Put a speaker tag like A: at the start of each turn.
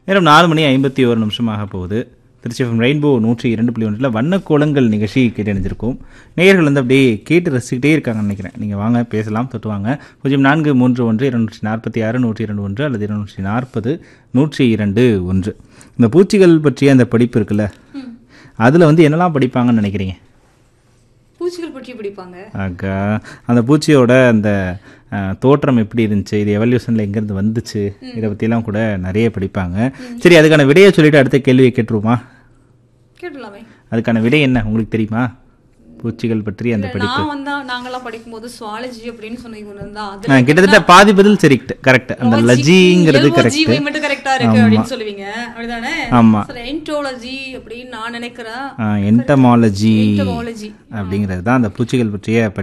A: நேரம் நாலு மணி ஐம்பத்தி ஒரு நிமிஷமாக போகுது திருச்சி எஃப்எம் ரெயின்போ நூற்றி இரண்டு புள்ளி ஒன்றில் வண்ணக்கோலங்கள் நிகழ்ச்சி கேட்டணிஞ்சிருக்கோம் நேயர்கள் வந்து அப்படியே கேட்டு ரசிக்கிட்டே இருக்காங்கன்னு நினைக்கிறேன் நீங்கள் வாங்க பேசலாம் தொட்டு வாங்க பூஜ்ஜியம் நான்கு மூன்று ஒன்று இருநூற்றி நாற்பத்தி ஆறு நூற்றி இரண்டு ஒன்று அல்லது இருநூற்றி நாற்பது நூற்றி இரண்டு ஒன்று இந்த பூச்சிகள் பற்றிய அந்த படிப்பு இருக்குல்ல அதில் வந்து என்னெல்லாம் படிப்பாங்கன்னு நினைக்கிறீங்க
B: பூச்சிகள் பற்றி படிப்பாங்க
A: அக்கா அந்த பூச்சியோட அந்த அஹ், தோற்றம் எப்படி இருந்துச்சு இது எவல்யூஷனில் எங்கேருந்து வந்துச்சு இதை பற்றிலாம் கூட நிறைய படிப்பாங்க சரி அதுக்கான விடையை சொல்லிட்டு அடுத்த கேள்வியை கேட்டுருவோமா
B: கேட்டலாமே
A: அதுக்கான விடை என்ன உங்களுக்கு தெரியுமா பூச்சிகள் பற்றி அந்த படிப்பு
B: நான் வந்தா நாங்கெல்லாம் படிக்கும்போது சுவாலஜி அப்படின்னு சொன்னீங்க ஒன்று தான்
A: ஆ, கிட்டத்தட்ட பாதி பதில் சரி கரெக்ட் அந்த லஜிங்கிறது கரெக்ட்
B: ஜீவை மட்டும் கரெக்டா இருக்கு அப்படின்னு சொல்லுவீங்க அப்படிதானே
A: ஆமா.
B: என்டோலஜி அப்படின்னு நான் நினைக்கிறேன்
A: என்டமாலஜி
B: Entomology.
A: அப்படிங்கிறது தான் அந்த பூச்சிகள் பற்றிய